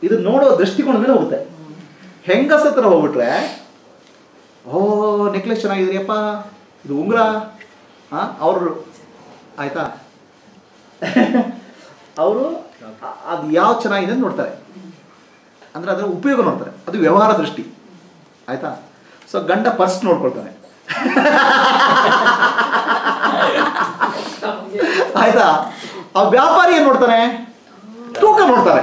ಇದು ನೋಡೋ ದೃಷ್ಟಿಕೋನ ಮೇಲೆ ಹೋಗುತ್ತೆ ಹೆಂಗಸ ಹತ್ರ ಹೋಗ್ಬಿಟ್ರೆ ಓ ನೆಕ್ಲೆಸ್ ಚೆನ್ನಾಗಿದ್ರಿಯಪ್ಪ ಇದು ಉಂಗುರ ಹಾಂ ಅವರು ಆಯ್ತಾ ಅವರು ಅದು ಯಾವ್ದು ಚೆನ್ನಾಗಿದೆ ಅಂತ ನೋಡ್ತಾರೆ ಅಂದರೆ ಅದರ ಉಪಯೋಗ ನೋಡ್ತಾರೆ ಅದು ವ್ಯವಹಾರ ದೃಷ್ಟಿ ಆಯ್ತಾ ಸೊ ಗಂಡ ಪರ್ಸ್ ನೋಡ್ಕೊಳ್ತಾನೆ ಆಯ್ತಾ ಆ ವ್ಯಾಪಾರಿ ಏನ್ ನೋಡ್ತಾನೆ ತೂಕ ನೋಡ್ತಾರೆ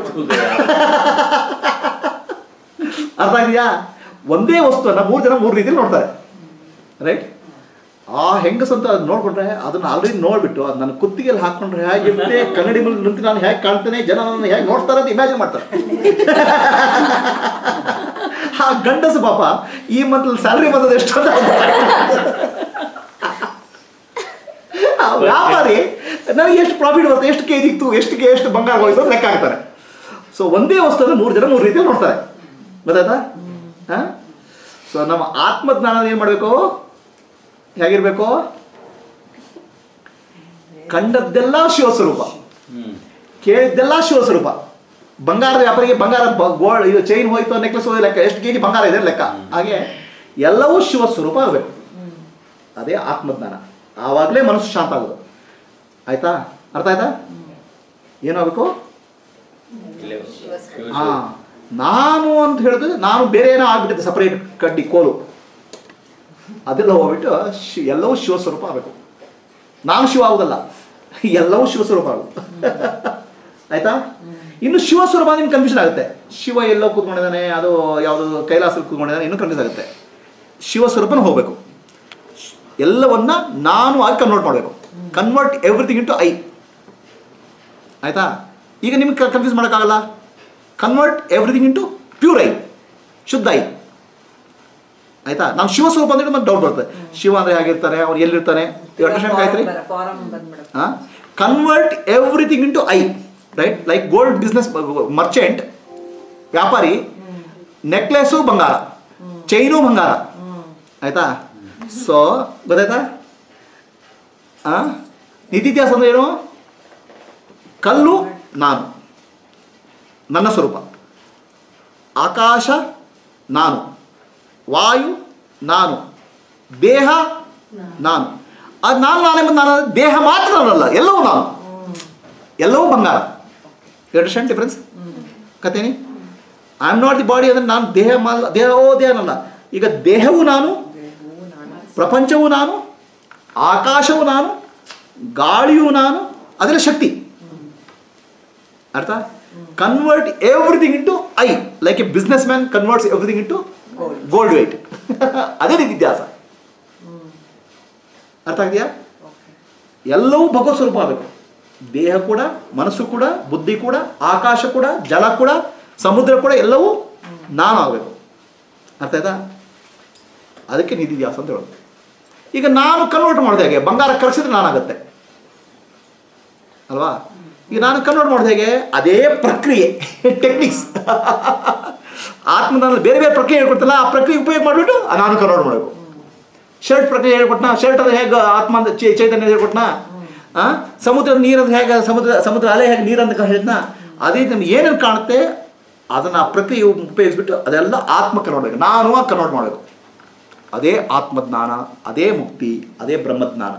ಅರ್ಥ ಆಗಿದೆಯಾ ಒಂದೇ ವಸ್ತುವನ್ನ ಮೂರು ಜನ ಮೂರು ರೀತಿಯಲ್ಲಿ ನೋಡ್ತಾರೆ ರೈಟ್ ಆ ಹೆಂಗಸ್ ಅಂತ ಅದ್ ನೋಡ್ಕೊಂಡ್ರೆ ಅದನ್ನ ಆಲ್ರೆಡಿ ನೋಡ್ಬಿಟ್ಟು ಅದು ನನ್ನ ಕುತ್ತಿಗೆಯಲ್ಲಿ ಹಾಕೊಂಡ್ರೆ ಹೇಗಿರುತ್ತೆ ಕನ್ನಡಿ ಮೇಲೆ ನಿಂತು ನಾನು ಹೇಗೆ ಕಾಣ್ತೇನೆ ಜನ ನನ್ನ ಹೇಗೆ ನೋಡ್ತಾರೆ ಅಂತ ಇಮ್ಯಾಜಿನ್ ಮಾಡ್ತಾರೆ ಆ ಗಂಡಸು ಪಾಪ ಈ ಮಂತ್ ಸ್ಯಾಲ್ರಿ ಬಂದದ ಎಷ್ಟು ಅಂತ ಆ ವ್ಯಾಪಾರಿ ನನಗೆ ಎಷ್ಟು ಪ್ರಾಫಿಟ್ ಬರುತ್ತೆ ಎಷ್ಟು ಕೆ ಜಿ ಇತ್ತು ಎಷ್ಟು ಕೆ ಎಷ್ಟು ಬಂಗಾರ ಹೋಯ್ತು ಅಂತ ಲೆಕ್ಕ ಹಾಕ್ತಾರೆ ಸೊ ಒಂದೇ ವಸ್ತುವನ್ನು ಮೂರು ಜನ ಮೂರು ರೀತಿಯಲ್ಲಿ ನೋಡ್ತಾರೆ ಗೊತ್ತಾಯ್ತಾ ಹಾಂ ಸೊ ನಮ್ಮ ಆತ್ಮಜ್ಞಾನ ಏನು ಮಾಡಬೇಕು ಹೇಗಿರ್ಬೇಕು ಕಂಡದ್ದೆಲ್ಲ ಶಿವಸ್ವರೂಪ ಕೇಳಿದ್ದೆಲ್ಲ ಶಿವಸ್ವರೂಪ ಬಂಗಾರದ ವ್ಯಾಪಾರಿಗೆ ಬಂಗಾರ ಗೋಲ್ಡ್ ಇದು ಚೈನ್ ಹೋಯ್ತು ನೆಕ್ಲೆಸ್ ಹೋಯ್ತು ಲೆಕ್ಕ ಎಷ್ಟು ಕೆ ಜಿ ಬಂಗಾರ ಇದೆ ಲೆಕ್ಕ ಹಾಗೆ ಎಲ್ಲವೂ ಶಿವಸ್ವರೂಪ ಆಗಬೇಕು ಅದೇ ಆತ್ಮಜ್ಞಾನ ಆವಾಗಲೇ ಮನಸ್ಸು ಶಾಂತ ಆಗೋದು ಆಯ್ತಾ ಅರ್ಥ ಆಯ್ತಾ ಏನಾಗಬೇಕು ಹಾ ನಾನು ಅಂತ ಹೇಳಿದ್ರೆ ನಾನು ಬೇರೆ ಏನೋ ಆಗ್ಬಿಟ್ಟಿದ್ದೆ ಸಪರೇಟ್ ಕಡ್ಡಿ ಕೋಲು ಅದೆಲ್ಲ ಹೋಗ್ಬಿಟ್ಟು ಶಿ ಎಲ್ಲವೂ ಶಿವಸ್ವರೂಪ ಆಗಬೇಕು ನಾನು ಶಿವ ಆಗುದಲ್ಲ ಎಲ್ಲವೂ ಶಿವಸ್ವರೂಪ ಆಗೋದು ಆಯ್ತಾ ಇನ್ನು ಶಿವಸ್ವರೂಪ ನಿಮ್ಗೆ ಕನ್ಫ್ಯೂಷನ್ ಆಗುತ್ತೆ ಶಿವ ಎಲ್ಲೋ ಕೂತ್ಕೊಂಡಿದ್ದಾನೆ ಅದು ಯಾವುದು ಕೈಲಾಸದಲ್ಲಿ ಕೂತ್ಕೊಂಡಿದ್ದಾನೆ ಇನ್ನೂ ಕನ್ಫ್ಯೂಸ್ ಆಗುತ್ತೆ ಶಿವಸ್ವರೂಪನ ಹೋಗಬೇಕು ಎಲ್ಲವನ್ನ ನಾನು ಆಗಿ ಕನ್ವರ್ಟ್ ಮಾಡಬೇಕು ಕನ್ವರ್ಟ್ ಎವ್ರಿಥಿಂಗ್ ಇಂಟು ಐ ಆಯ್ತಾ ಈಗ ನಿಮ್ಗೆ ಕನ್ಫ್ಯೂಸ್ ಮಾಡೋಕ್ಕಾಗಲ್ಲ convert everything into pure I ಶುದ್ಧ ಐ ಆಯ್ತಾ ನಾವು ಶಿವ ಸ್ವರೂಪ ಅಂದ್ರೆ ಮತ್ತೆ ಡೌಟ್ ಬರ್ತದೆ ಶಿವ ಅಂದ್ರೆ ಹೇಗಿರ್ತಾರೆ ಅವ್ರು ಎಲ್ಲಿರ್ತಾನೆ ಅಂಡರ್ಸ್ಟ್ಯಾಂಡ್ ಆಯ್ತ್ರಿ ಫಾರಂ ಬಂದ್ಬಿಡುತ್ತೆ ಹಾಂ convert everything into I right like gold business merchant ವ್ಯಾಪಾರಿ ನೆಕ್ಲೆಸು ಬಂಗಾರ ಚೈನು ಬಂಗಾರ ಆಯ್ತಾ ಸೊ ಗೊತ್ತಾಯ್ತಾ ಆ ನಿಧಿತ್ಯಾಸ ಅಂದ್ರೆ ಏನು ಕಲ್ಲು ನಾನು ನನ್ನ ಸ್ವರೂಪ ಆಕಾಶ ನಾನು ವಾಯು ನಾನು ದೇಹ ನಾನು ಅದು ನಾನು ನಾನೇ ಬಂದು ನಾನು ದೇಹ ಮಾತ್ರ ನಾನಲ್ಲ ಎಲ್ಲವೂ ನಾನು ಎಲ್ಲವೂ ಬಂಗಾರ ಅಂಡರ್ಸ್ಟ್ಯಾಂಡ್ ಡಿಫ್ರೆನ್ಸ್ ಕತೇನಿ I am not the body ಅಂದರೆ ನಾನು ದೇಹ ಮಲ್ಲ ದೇಹ ಓ ದೇಹನಲ್ಲ ಈಗ ದೇಹವು ನಾನು ಪ್ರಪಂಚವು ನಾನು ಆಕಾಶವು ನಾನು ಗಾಳಿಯು ನಾನು ಅದೆಲ್ಲ ಶಕ್ತಿ ಅರ್ಥ convert everything into I like a business man converts everything into gold weight ಅದೇ ರೀತಿ ಇತಿಹಾಸ ಅರ್ಥ ಆಗಿದೆಯಾ ಎಲ್ಲವೂ ಭಗವತ್ ಸ್ವರೂಪ ಆಗಬೇಕು ದೇಹ ಕೂಡ ಮನಸ್ಸು ಕೂಡ ಬುದ್ಧಿ ಕೂಡ ಆಕಾಶ ಕೂಡ ಜಲ ಕೂಡ ಸಮುದ್ರ ಕೂಡ ಎಲ್ಲವೂ ನಾನು ಆಗಬೇಕು ಅರ್ಥ ಆಯ್ತಾ ಅದಕ್ಕೆ ನಿಧಿದ್ಯಾಸ ಅಂತ ಹೇಳೋದು ಈಗ ನಾನು ಕನ್ವರ್ಟ್ ಮಾಡಿದೆ ಹೇಗೆ ಬಂಗಾರ ಕರೆಸಿದ್ರೆ ನಾನಾಗುತ್ತೆ ಅಲ್ವಾ ಈಗ ನಾನು ಕನ್ವರ್ಟ್ ಮಾಡಿದ ಹೇಗೆ ಅದೇ ಪ್ರಕ್ರಿಯೆ ಟೆಕ್ನಿಕ್ಸ್ ಆತ್ಮನಲ್ಲಿ ಬೇರೆ ಬೇರೆ ಪ್ರಕ್ರಿಯೆ ಹೇಳ್ಕೊಡ್ತಲ್ಲ ಆ ಪ್ರಕ್ರಿಯೆ ಉಪಯೋಗ ಮಾಡಿಬಿಟ್ಟು ನಾನು ಕನ್ವರ್ಟ್ ಮಾಡಬೇಕು ಶರ್ಟ್ ಪ್ರಕ್ರಿಯೆ ಹೇಳ್ಕೊಟ್ನ ಶರ್ಟ್ ಅದು ಹೇಗೆ ಆತ್ಮ ಅಂತ ಚೈ- ಚೈತನ್ಯ ಹೇಳ್ಕೊಟ್ನ ಆ ಸಮುದ್ರದ ನೀರಂತ ಹೇಗೆ ಸಮುದ್ರ ಸಮುದ್ರ ಅಲೆ ಹೇಗೆ ನೀರಂತ ಹೇಳಿದ್ನ ಅದೇ ರೀತಿ ನಮ್ಗೆ ಏನೇನು ಕಾಣುತ್ತೆ ಅದನ್ನು ಆ ಪ್ರಕ್ರಿಯೆ ಉಪಯೋಗಿಸ್ಬಿಟ್ಟು ಅದೆಲ್ಲ ಆತ್ಮ ಕನ್ವರ್ಟ್ ಮಾಡಬೇಕು ನಾನು ಕನ್ವರ್ಟ್ ಮಾಡಬೇಕು ಅದೇ ಆತ್ಮಜ್ಞಾನ ಅದೇ ಮುಕ್ತಿ ಅದೇ ಬ್ರಹ್ಮಜ್ಞಾನ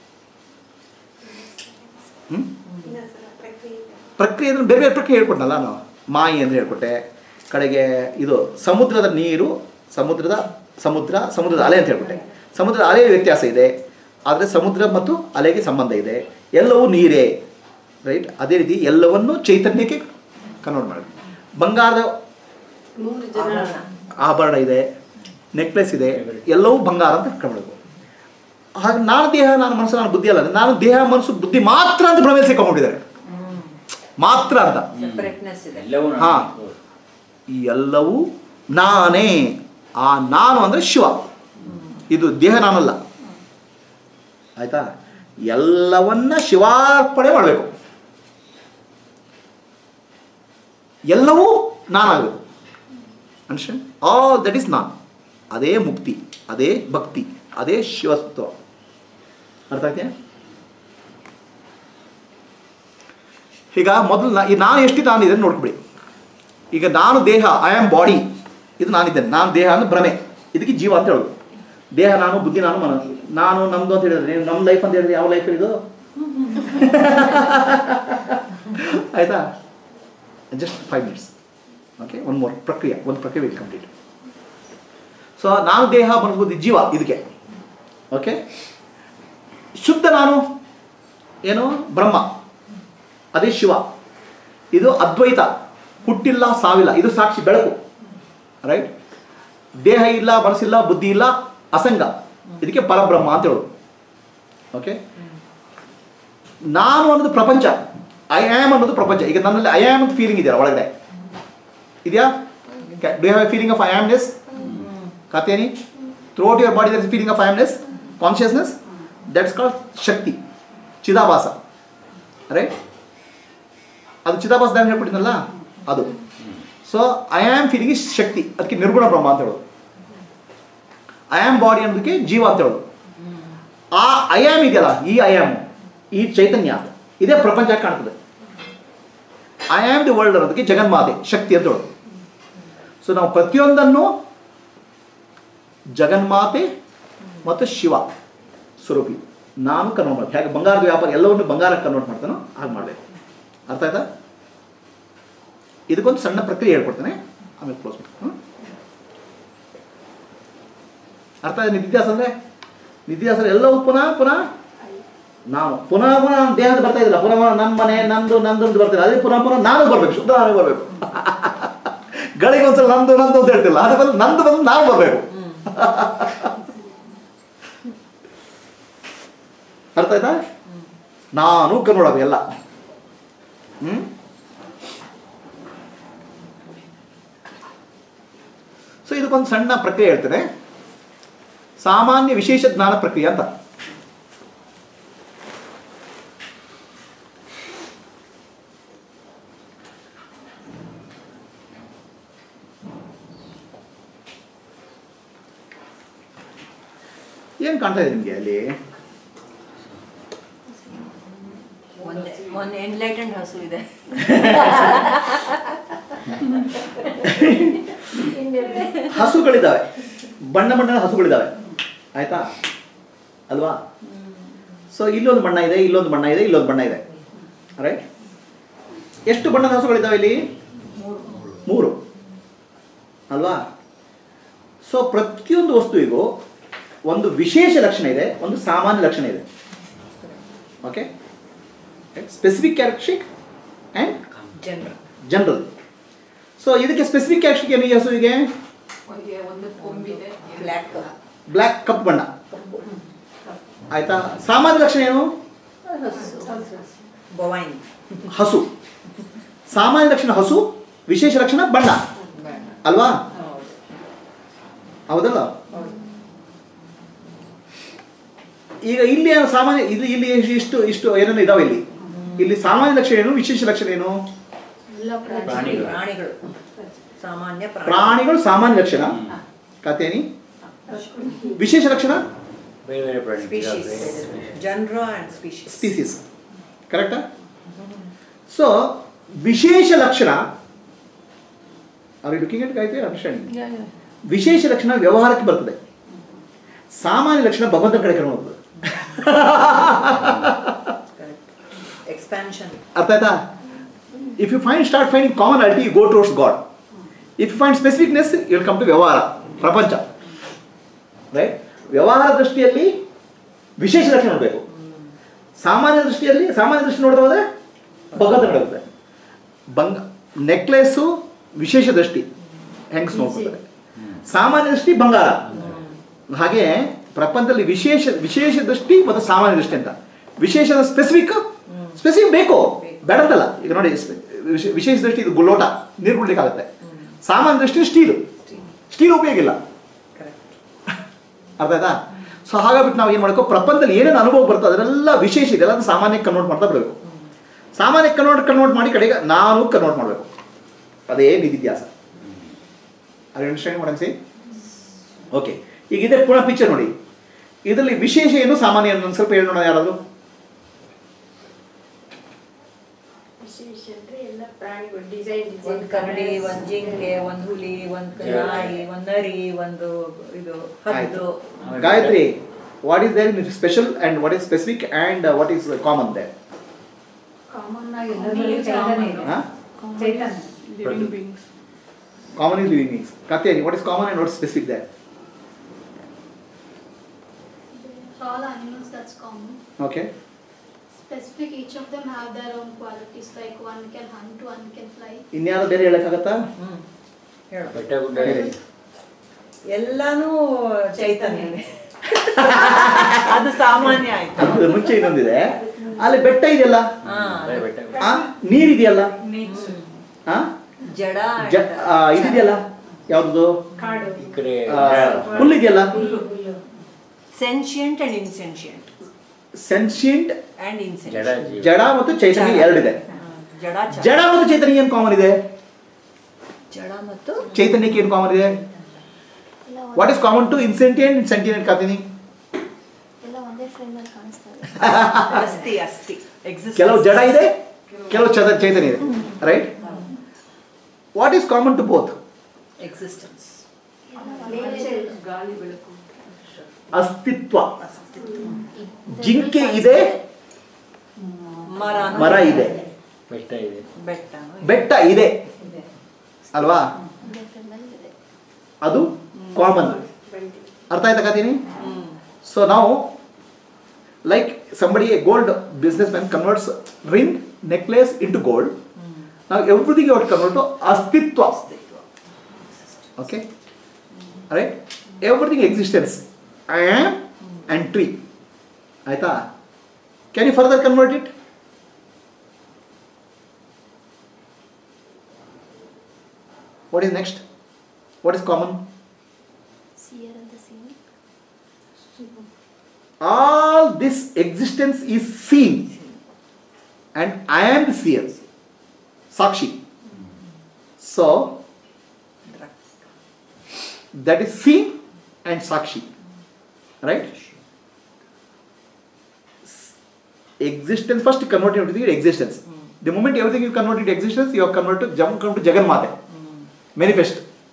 ಹ್ಮ್? ಪ್ರಕ್ರಿಯೆ ಅಂದ್ರೆ ಬೇರೆ ಬೇರೆ ಪ್ರಕ್ರಿಯೆ ಹೇಳ್ಕೊಟ್ನಲ್ಲ ನಾನು ಮಾಯಿ ಅಂತ ಹೇಳ್ಕೊಟ್ಟೆ ಕಡೆಗೆ ಇದು ಸಮುದ್ರದ ನೀರು ಸಮುದ್ರದ ಸಮುದ್ರ ಸಮುದ್ರದ ಅಲೆ ಅಂತ ಹೇಳ್ಕೊಟ್ಟೆ ಸಮುದ್ರದ ಅಲೆಯ ವ್ಯತ್ಯಾಸ ಇದೆ ಆದರೆ ಸಮುದ್ರ ಮತ್ತು ಅಲೆಗೆ ಸಂಬಂಧ ಇದೆ ಎಲ್ಲವೂ ನೀರೇ ರೈಟ್ ಅದೇ ರೀತಿ ಎಲ್ಲವನ್ನೂ ಚೈತನ್ಯಕ್ಕೆ ಕನ್ವರ್ಟ್ ಮಾಡಬೇಕು ಬಂಗಾರದ ಮೂರು ಜನ ಆಭರಣ ಇದೆ ನೆಕ್ಲೆಸ್ ಇದೆ ಎಲ್ಲವೂ ಬಂಗಾರ ಅಂತ ಕಳ್ಬೇಕು ಹಾಗೆ ನಾನು ದೇಹ ನಾನು ಮನಸ್ಸು ನಾನು ಬುದ್ಧಿ ಅಲ್ಲ ನಾನು ದೇಹ ಮನಸ್ಸು ಬುದ್ಧಿ ಮಾತ್ರ ಅಂತ ಭ್ರಮೆಯಲ್ಲಿ ಸಿಕ್ಕೊಂಡಿದ್ದಾರೆ ಮಾತ್ರ ಅಂತ ಸೆಪರೇಟ್ನೆಸ್ ಇದೆ ಎಲ್ಲವೂ ಹಾ. ನಾನು. ಈ ಎಲ್ಲವೂ ನಾನೇ ಆ ನಾನು ಅಂದರೆ ಶಿವ ಇದು ದೇಹ ನಾನಲ್ಲ ಆಯ್ತಾ ಎಲ್ಲವನ್ನ ಶಿವಾರ್ಪಣೆ ಮಾಡಬೇಕು ಎಲ್ಲವೂ ನಾನಾಗಬೇಕು ಅನ್ಸ್ಟ್ಯಾಂಡ್ ಆಲ್ ದಟ್ ಈಸ್ ನಾನು ಅದೇ ಮುಕ್ತಿ ಅದೇ ಭಕ್ತಿ ಅದೇ ಶಿವತ್ವ ಅರ್ಥ ಆಗ್ತೀಯಾ ಈಗ ಮೊದಲು ನಾ- ಈ ನಾನು ಎಷ್ಟು ನಾನು ಇದನ್ನು ನೋಡ್ಕೊಬಿಡಿ ಈಗ ನಾನು ದೇಹ ಐ ಆಮ್ ಬಾಡಿ ಇದು ನಾನಿದ್ದೇನೆ ನಾನು ದೇಹ ಅಂದ್ರೆ ಭ್ರಮೆ ಇದಕ್ಕೆ ಜೀವ ಅಂತ ಹೇಳೋದು ದೇಹ ನಾನು ಬುದ್ಧಿ ನಾನು ಮನ ನಾನು ನಮ್ದು ಅಂತ ಹೇಳಿದ್ರೆ ನೀವು ನಮ್ಮ ಲೈಫ್ ಅಂತ ಹೇಳಿದ್ರೆ ಯಾವ ಲೈಫ್ ಇದು ಆಯ್ತಾ just five minutes okay one more ಪ್ರಕ್ರಿಯೆ ಒಂದು ಪ್ರಕ್ರಿಯೆ ವಿಲ್ ಕಂಪ್ಲೀಟ್ ಸೊ ನಾನು ದೇಹ ಮನಸ್ಬುದ್ಧಿ ಜೀವ ಇದಕ್ಕೆ ಓಕೆ ಶುದ್ಧ ನಾನು ಏನು ಬ್ರಹ್ಮ ಅದೇ ಶಿವ ಇದು ಅದ್ವೈತ ಹುಟ್ಟಿಲ್ಲ ಸಾವಿಲ್ಲ ಇದು ಸಾಕ್ಷಿ ಬೆಳಕು ರೈಟ್ ದೇಹ ಇಲ್ಲ ಮನಸ್ಸಿಲ್ಲ ಬುದ್ಧಿ ಇಲ್ಲ ಅಸಂಗ ಇದಕ್ಕೆ ಪರಬ್ರಹ್ಮ ಅಂತ ಹೇಳೋದು ಓಕೆ ನಾನು ಅನ್ನೋದು ಪ್ರಪಂಚ ಐ ಆಮ್ ಅನ್ನೋದು ಪ್ರಪಂಚ ಈಗ ನನ್ನಲ್ಲಿ ಐ ಆಮ್ ಅಂತ ಫೀಲಿಂಗ್ ಇದೆಯಲ್ಲ ಒಳಗಡೆ ಇದೆಯಾ do have a feeling of I amness ಕಾತೇನಿ throughout your body there is feeling of I amness consciousness that's called shakti chidabhasa right ಅದು ಚಿದಾಭಾಸ ದಾನ ಹೇಳ್ಬಿಟ್ಟಿದ್ನಲ್ಲ ಅದು so I am feeling is shakti ಅದಕ್ಕೆ ನಿರ್ಗುಣ ಬ್ರಹ್ಮ ಅಂತ ಹೇಳೋದು ಐ ಆಮ್ ಬಾಡಿ ಅನ್ನೋದಕ್ಕೆ ಜೀವ ಅಂತ ಹೇಳೋದು ಆ ಐ ಆಮ್ ಇದೆಯಲ್ಲ ಈ ಐ ಆಮ್ ಈ ಚೈತನ್ಯ ಇದೇ ಪ್ರಪಂಚ ಕಾಣ್ತದೆ ಐ ಆಮ್ ದಿ ವರ್ಲ್ಡ್ ಅನ್ನೋದಕ್ಕೆ ಜಗನ್ಮಾತೆ ಶಕ್ತಿ ಅಂತ ಹೇಳೋದು ಸೊ ನಾವು ಪ್ರತಿಯೊಂದನ್ನು ಜಗನ್ಮಾತೆ ಮತ್ತು ಶಿವ ಸ್ವರೂಪಿ ನಾನು ಕನ್ವರ್ಟ್ ಮಾಡ್ತೀನಿ ಹೇಗೆ ಬಂಗಾರದ ವ್ಯಾಪಾರ ಎಲ್ಲವನ್ನು ಬಂಗಾರಕ್ಕೆ ಕನ್ವರ್ಟ್ ಮಾಡ್ತಾನೋ ಹಾಗೆ ಮಾಡಬೇಕು ಅರ್ಥ ಆಯ್ತಾ ಇದಕ್ಕೊಂದು ಸಣ್ಣ ಪ್ರಕ್ರಿಯೆ ಹೇಳ್ಕೊಡ್ತೇನೆ ಆಮೇಲೆ ಕ್ಲೋಸ್ ಮಾಡ್ತೀನಿ ಅರ್ಥ ಆಯ್ತು ನಿತ್ಯಾಸ ಅಂದರೆ ನಿತ್ಯಾಸ ಎಲ್ಲವೂ ಪುನಃ ಪುನಃ ನಾನು ಪುನಃ ಪುನಃ ನನ್ನ ದೇಹದ ಬರ್ತಾ ಇದ್ದಿಲ್ಲ ಪುನಃ ಪುನಃ ನನ್ನ ಮನೆ ನಂದು ನಂದು ಅಂತ ಬರ್ತಿಲ್ಲ ಅದೇ ಪುನಃ ಪುನಃ ನಾನು ಬರಬೇಕು ಶುದ್ಧ ನಾನು ಬರಬೇಕು ಗಳಿಗೆ ಒಂದ್ಸಲ ನಂದು ನಂದು ಅಂತ ಹೇಳ್ತಿಲ್ಲ ಅದು ಬಂದು ನಂದು ಬಂದು ನಾನು ಬರಬೇಕು ಅರ್ಥ ಆಯ್ತಾ ನಾನು ಕನ್ನಡ ಎಲ್ಲ ಹ್ಮ್ ಸೊ ಇದಕ್ಕೊಂದು ಸಣ್ಣ ಪ್ರಕ್ರಿಯೆ ಹೇಳ್ತೇನೆ ಸಾಮಾನ್ಯ ವಿಶೇಷ ಜ್ಞಾನ ಪ್ರಕ್ರಿಯೆ ಅಂತ ಏನ್ ಕಾಣ್ತಾ ಇದೆ ನಿಮ್ಗೆ ಅಲ್ಲಿ ಒಂದೇ ಒಂದು ಎನ್ಲೈಟೆಂಡ್ ಹಸು ಇದೆ ಹಸುಗಳಿದ್ದಾವೆ ಬಣ್ಣ ಬಣ್ಣದ ಹಸುಗಳಿದ್ದಾವೆ ಆಯ್ತಾ ಅಲ್ವಾ ಸೊ ಇಲ್ಲೊಂದು ಬಣ್ಣ ಇದೆ ಇಲ್ಲೊಂದು ಬಣ್ಣ ಇದೆ ಇಲ್ಲೊಂದು ಬಣ್ಣ ಇದೆ ರೈಟ್ ಎಷ್ಟು ಬಣ್ಣದ ಹಸುಗಳಿದ್ದಾವೆ ಇಲ್ಲಿ ಮೂರು ಅಲ್ವಾ ಸೊ ಪ್ರತಿಯೊಂದು ವಸ್ತುವಿಗೂ ಒಂದು ವಿಶೇಷ ಲಕ್ಷಣ ಇದೆ ಒಂದು ಸಾಮಾನ್ಯ ಲಕ್ಷಣ ಇದೆ ಓಕೆ ಸ್ಪೆಸಿಫಿಕ್ ಕ್ಯಾರೆಕ್ಟರಿಸ್ಟಿಕ್ ಆ್ಯಂಡ್ ಜನರು ಜನರಲ್ ಸೊ ಇದಕ್ಕೆ ಸ್ಪೆಸಿಫಿಕ್ ಕ್ಯಾರೆಕ್ಟರಿಸ್ಟಿಕ್ ಏನು ಈ ಹಸುವಿಗೆ ಒಂದು ಒಂದು ಕೊಂಬಿದೆ ಬ್ಲ್ಯಾಕ್ ಬ್ಲ್ಯಾಕ್ ಕಪ್ ಬಣ್ಣ ಆಯ್ತಾ ಸಾಮಾನ್ಯ ಲಕ್ಷಣ ಏನು ಬೊವೈನ್ ಹಸು ಸಾಮಾನ್ಯ ಲಕ್ಷಣ ಹಸು ವಿಶೇಷ ಲಕ್ಷಣ ಬಣ್ಣ ಅಲ್ವಾ ಹೌದಲ್ಲ ಈಗ ಇಲ್ಲಿ ಏನು ಸಾಮಾನ್ಯ ಇಲ್ಲಿ ಇಲ್ಲಿ ಎಷ್ಟು- ಇಷ್ಟು ಇಷ್ಟು ಏನೇನು ಇದಾವೆ ಇಲ್ಲಿ ಇಲ್ಲಿ ಸಾಮಾನ್ಯ ಲಕ್ಷಣ ಏನು ವಿಶೇಷ ಲಕ್ಷಣ ಏನು ಎಲ್ಲ ಪ್ರಾಣಿಗಳು. ಪ್ರಾಣಿಗಳು ಸಾಮಾನ್ಯ ಪ್ರಾಣಿ ಪ್ರಾಣಿಗಳು ಸಾಮಾನ್ಯ ಲಕ್ಷಣ ಕತೇನಿ ವಿಶೇಷ ಲಕ್ಷಣ ಬೇರೆ ಬೇರೆ ಪ್ರಾಣಿ ಸ್ಪೀಶೀಸ್ ಜನರು ಆ್ಯಂಡ್ ಸ್ಪೀಶೀಸ್ ಸ್ಪೀಸೀಸ್ ಕರೆಕ್ಟಾ ಸೊ ವಿಶೇಷ ಲಕ್ಷಣ are you looking at Gayatri understanding ವಿಶೇಷ ಲಕ್ಷಣ ವ್ಯವಹಾರಕ್ಕೆ ಬರ್ತದೆ ಸಾಮಾನ್ಯ ಲಕ್ಷಣ ಭಗವಂತ ಕಡೆ ಕರ್ಕೊಂಡು ಹೋಗ್ತದೆ ಎಕ್ಸ್ಪ್ಯಾನ್ಷನ್ ಅರ್ಥ ಆಯ್ತಾ if you find start finding commonality you go towards God if you find specificness will come to ವ್ಯವಹಾರ ಪ್ರಪಂಚ ರೈಟ್ ವ್ಯವಹಾರ ದೃಷ್ಟಿಯಲ್ಲಿ ವಿಶೇಷ ಲಕ್ಷಣ ನೋಡಬೇಕು ಸಾಮಾನ್ಯ ದೃಷ್ಟಿಯಲ್ಲಿ ಸಾಮಾನ್ಯ ದೃಷ್ಟಿ ನೋಡ್ತಾ ಹೋದ್ರೆ ಭಗವಂತ ನಡೆಯುತ್ತೆ ಬಂಗ ನೆಕ್ಲೆಸ್ಸು ವಿಶೇಷ ದೃಷ್ಟಿ ಹೆಂಗ್ಸ್ ನೋಡ್ಕೊತಾರೆ ಸಾಮಾನ್ಯ ದೃಷ್ಟಿ ಬಂಗಾರ ಹಾಗೆ ಪ್ರಪಂಚದಲ್ಲಿ ವಿಶೇಷ ವಿಶೇಷ ದೃಷ್ಟಿ ಮತ್ತು ಸಾಮಾನ್ಯ ದೃಷ್ಟಿ ಅಂತ ವಿಶೇಷ ಸ್ಪೆಸಿಫಿಕ್ ಸ್ಪೆಸಿಫಿಕ್ ಬೇಕು ಬೇಡದಲ್ಲ ಈಗ ನೋಡಿ ಸ್ಪೆ- ವಿಶೇ- ವಿಶೇಷ ದೃಷ್ಟಿ ಇದು ಗುಲ್ಲೋಟ ನೀರು ಕುಡ್ಲಿಕ್ಕಾಗುತ್ತೆ ಸಾಮಾನ್ಯ ದೃಷ್ಟಿ ಸ್ಟೀಲ್ ಸ್ಟೀಲ್ ಉಪಯೋಗ ಇಲ್ಲ ಕರೆಕ್ಟ್ ಅರ್ಥ ಆಯ್ತಾ ಸೊ ಹಾಗಾಗ್ಬಿಟ್ಟು ನಾವು ಏನು ಮಾಡಬೇಕು ಪ್ರಪಂಚದಲ್ಲಿ ಏನೇನು ಅನುಭವ ಬರ್ತದೆ ಅದೆಲ್ಲ ವಿಶೇಷ ಇದೆ ಎಲ್ಲ ಸಾಮಾನ್ಯ ಕನ್ವರ್ಟ್ ಮಾಡ್ತಾ ಬರಬೇಕು ಸಾಮಾನ್ಯ ಕನ್ವರ್ಟ್ ಕನ್ವರ್ಟ್ ಮಾಡಿ ಕಡೆಗೆ ನಾನು ಕನ್ವರ್ಟ್ ಮಾಡಬೇಕು ಅದೇ ನಿಧಿಧ್ಯಾಸ ಅದು ಅಂಡರ್ಸ್ಟ್ಯಾಂಡ್ ಮಾಡಂಗ್ ಸಿ ಓಕೆ ಈಗ ಇದೆ ಪುನಃ ಪಿಕ್ಚರ್ ನೋಡಿ ಇದರಲ್ಲಿ ವಿಶೇಷ ಏನು ಸಾಮಾನ್ಯ ಏನು ಒಂದು ಸ್ವಲ್ಪ ಹೇಳೋಣ ಯಾರಾದರೂ ವಿಶೇಷ ಅಂದ್ರೆ ಎಲ್ಲ ಡಿಸೈನ್ ಒಂದ್ ಕರಡಿ ಒಂದ್ ಜಿಂಕೆ ಒಂದ್ ಹುಲಿ ಒಂದ್ ನಾಯಿ ಒಂದ್ ನರಿ ಒಂದು ಇದು ಹದ್ದು Gayatri what is there in special and what is specific and what is common there common ಆಗಿ ಎಲ್ಲದರಲ್ಲೂ ಚೈತನ್ಯ ಇದೆ ಚೈತನ್ಯ living beings. Common is living means ಕಥೆಯಲ್ಲಿ what is common and what is specific there For all animals, that's common. Okay Specific, each of them have their own qualities. Like one can hunt, one can fly. ಇನ್ಯಾರು ಬೇರೆ ಹೇಳಕ್ಕಾಗತ್ತಾ ಹ್ಮ್ ಹೇಳು ಬೆಟ್ಟ ಗುಡ್ಡ ಹೇಳಿ. ಎಲ್ಲಾನು ಚೈತನ್ಯನೇ ಅದು ಸಾಮಾನ್ಯ ಆಯ್ತು ಅದ್ರ ಮುಂಚೆ ಇನ್ನೊಂದಿದೆ ಅಲ್ಲಿ ಬೆಟ್ಟ ಇದೆಯಲ್ಲ ಹಾ ಅದೇ ಬೆಟ್ಟ ಗುಡ್ಡ. ಆ ನೀರಿದೆಯಲ್ಲ ಆ ಜಡ ಜ ಆ, ಇದಿದೆಯಲ್ಲ ಯಾವ್ದು ಕಾಡು ಈ ಕಡೆ ಹುಲ್ಲಿದೆಯಲ್ಲ ಸೆನ್ಶಿಯಂಟ್ ಅಂಡ್ ಇನ್ಸೆನ್ಶಿಯಂಟ್ ಸೆನ್ಶಿಯಂಟ್ ಅಂಡ್ ಜಡ ಇನ್ಸೆನ್ಶಿಯಂಟ್ ಜೀವ ಜಡ ಮತ್ತು ಚೈತನ್ಯ ಎರಡಿದೆ ಜಡ ಚ- ಜಡ ಮತ್ತು ಚೈತನ್ಯ ಏನು ಕಾಮನ್ ಇದೆ ಜಡ ಮತ್ತು ಚೈತನ್ಯಕ್ಕೆ ಏನು ಕಾಮನ್ ಇದೆ ಎಲ್ಲ ಒಂದೇ- what is common to insentient sentient ಕಾತೀನಿ ಎಲ್ಲ ಒಂದೇ ಫ್ರೇಮ್ ಅಲ್ಲಿ ಕಾಣಿಸ್ತವೆ ಅಸ್ಥಿ ಅಸ್ಥಿ ಎಕ್ಸಿಸ್ಟ್ ಕೆಲವು ಜಡ ಇದೆ ಕೆಲವು ಚದ ಚೈತನ್ಯ ಇದೆ right what is common to both existence ಗಾಳಿ ಬೆಳಕು ಅಸ್ತಿತ್ವ ಜಿಂಕೆ ಇದೆ ಮರ ಮರ ಇದೆ ಬೆಟ್ಟ ಇದೆ ಬೆಟ್ಟ ಬೆಟ್ಟ ಇದೆ ಅಲ್ವಾ ಒಂದೇ ಫ್ರೇಮ್ ಅಲ್ಲಿ ಇದೆ ಅದು ಕಾಮನ್ ಅರ್ಥ ಆಯ್ತಾ ಕತೀನಿ ಹ್ಮ್ ಸೊ ನಾವು like somebody a gold business man converts ring necklace into gold ನಾವು ಎವ್ರಿಥಿಂಗ್ ವಾಟ್ ಕನ್ವರ್ಟ್ ಅಸ್ತಿತ್ವ okay right everything existence I am and tree ಆಯ್ತಾ can you further convert it what is next what is common Seer and the seen. all this existence is seen and i am the seer sakshi so that is seen and sakshi right existence first convert it into existence the moment everything you convert into existence you have converted to jump come to jaganmate manifest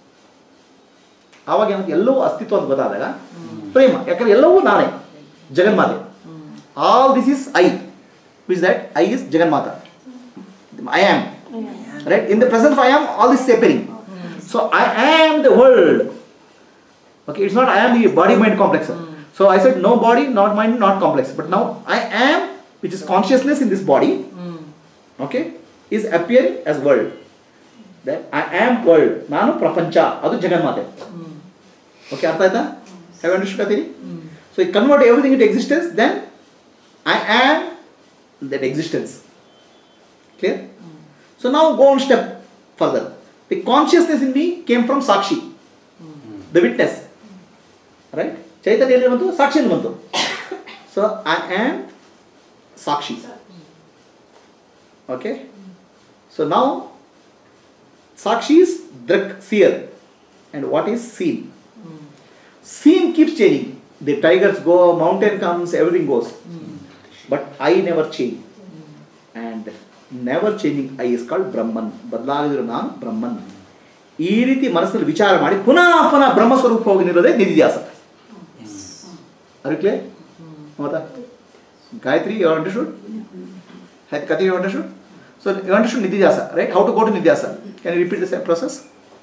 ಆವಾಗ ಏನಾಗುತ್ತೆ ಎಲ್ಲವೂ ಅಸ್ತಿತ್ವ ಅಂತ ಗೊತ್ತಾದಾಗ ಪ್ರೇಮ ಯಾಕಂದ್ರೆ ಎಲ್ಲವೂ ನಾನೇ ಜಗನ್ಮಾತೆ all this is I which that I is Jaganmata I am right in the present I am all this suffering so I am the world okay it's not i am the body mind complex so i said no body not mind not complex but now i am which is consciousness in this body okay is appearing as world that i am world ನಾನು ಪ್ರಪಂಚ ಅದು ಜಗನ್ಮಾತೆ okay ಅರ್ಥ ಆಯ್ತಾ have understood ಅತೀನಿ so ಈ convert everything it existence then I am that existence clear so ನಾವು go on step further the consciousness in me came from Sakshi the witness right ಚೈತನ್ಯಲ್ಲಿ ಬಂತು ಸಾಕ್ಷಿಯಲ್ಲಿ ಬಂತು so I am Sakshi okay so ನಾವು Sakshi is drak seer and what is seen seen keeps changing the tigers go mountain comes everything goes but i never change and never changing i is called brahman ಬದಲಾಗಿದ್ರು ನಾನು ಬ್ರಹ್ಮನ್ ಈ ರೀತಿ ಮನಸ್ಸಲ್ಲಿ ವಿಚಾರ ಮಾಡಿ ಪುನಃ ಪುನಃ ಬ್ರಹ್ಮ ಸ್ವರೂಪ ಹೋಗಿ ನಿಲ್ಲೋದೇ ನಿಧಿಧ್ಯಾಸ ಅದಕ್ಕೆ ಹೌದಾ ಗಾಯತ್ರಿ ಯು ಅಂಡರ್ಸ್ಟುಡ್ ಕಥೆ you understood so you understood nididhyasa right how to go to nididhyasa can you repeat the same process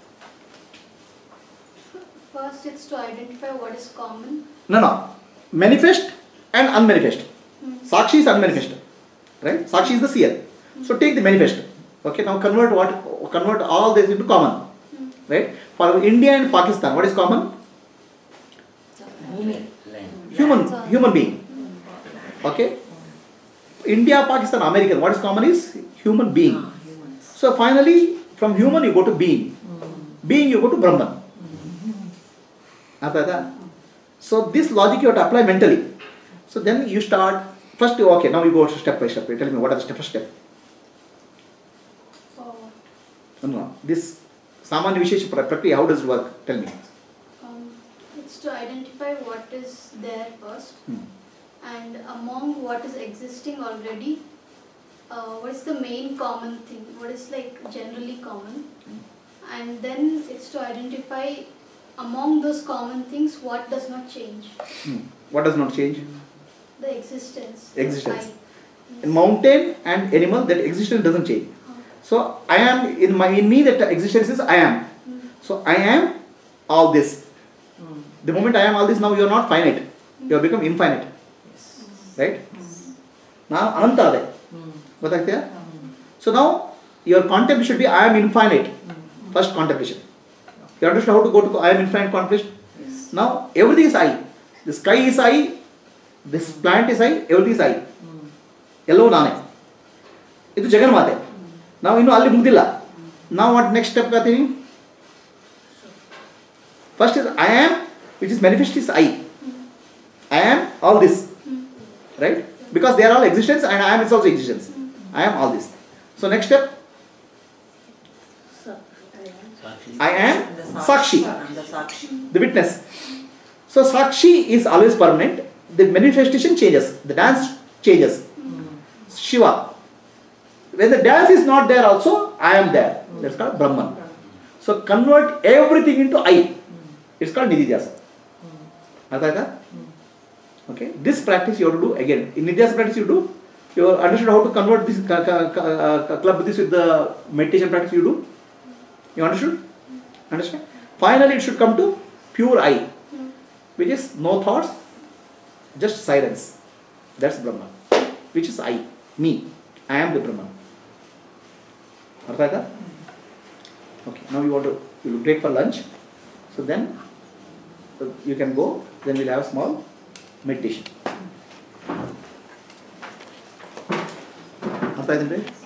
First, it's to identify what is common. No, no. Manifest and unmanifest. Hmm. Sakshi is unmanifest. Right? Sakshi is the seer. So take the manifest. Okay, now convert what convert all this into common. Hmm. Right? For India and Pakistan, what is common? ಭೂಮಿ Human That's all. human being. Okay? India, Pakistan, American, what is common is human being. So finally, from human you go to being. Being you go to Brahman. ಅರ್ಥ ಆಯ್ತಾ so this logic you to apply mentally so then you start first okay ನಾವು you go step by step tell me what are step step For this ಸಾಮಾನ್ಯ ವಿಶೇಷ ಪ್ರ- ಪ್ರಕ್ರಿಯೆ how does work tell me um, it's to identify what is there first, Hmm. and among what is existing already, uh, what is the main common thing? What is like generally common? And then it's to identify among those common things what does not change. What does not change? The existence. Existence. I. In mountain and animal, that existence doesn't change. So I am in my in me that existence is I am. So I am all this. The moment I am all this, now you are not finite. You have become infinite. Right? Now ಅನಂತ ಅದೇ ಗೊತ್ತಾಗ್ತೀಯಾ so ನಾವು your content should be I am infinite first contemplation you understand how to go to I am infinite contemplation ನಾವು everything is I the sky is I this plant is I everything is I ಎಲ್ಲವೂ ನಾನೇ ಇದು ಜಗನ್ಮಾತೆ ನಾವು ಇನ್ನೂ ಅಲ್ಲಿ ಮುಗ್ದಿಲ್ಲ ನಾವು ವಾಟ್ ನೆಕ್ಸ್ಟ್ ಸ್ಟೆಪ್ ಹೇಳ್ತೀವಿ first is I am which is manifest is I I am all this right because they are all existence and I am it's also existence I am all this so next step I am Sakshi. The Sakshi. the witness. So Sakshi is always permanent. The manifestation changes. The dance changes. Shiva. When the dance is not there also, I am there. That's called Brahman. So convert everything into I. It's called Nididhyasa. ಅರ್ಥ ಆಯ್ತಾ Okay. This practice you have to do again. In Nidhyasa practice you do. You understood how to convert this ca- ca- ca- uh, club this with the meditation practice you do. You understood? Understand? Finally, it should come to pure I, which is no thoughts, just silence. That's Brahman, which is I, me. I am the Brahman. Artha aita? Okay, now you want to you will break for lunch. So then uh, you can go, then we'll have a small meditation. ಅರ್ಥ ಆಯ್ತೇನ್ರಿ